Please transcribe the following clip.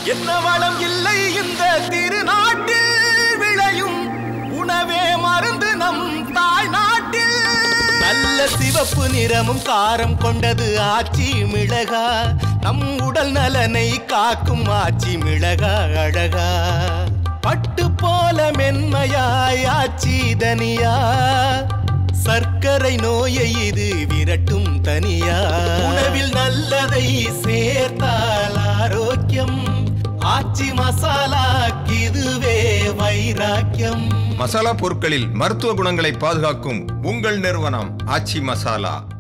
என்ன வளம் இல்லை இந்த திருநாட்டில் விளையும் உணவே மருந்து நம் தாய் நாட்டில் நல்ல சிவப்பு நிறமும் காரம் கொண்டது ஆச்சி மிளகா நம் உடல் நலனை காக்கும் ஆச்சி மிளகா அழகா பட்டு போல மென்மையாய் ஆச்சி தனியா சர்க்கரை நோயை இது விரட்டும் தனியா உணவில் நல்லதை சேர்த்தால் ஆரோக்கியம் ஆச்சி மசாலா இதுவே வைராக்கியம் மசாலா பொருட்களில் மருத்துவ குணங்களை பாதுகாக்கும் உங்கள் நிறுவனம் ஆச்சி மசாலா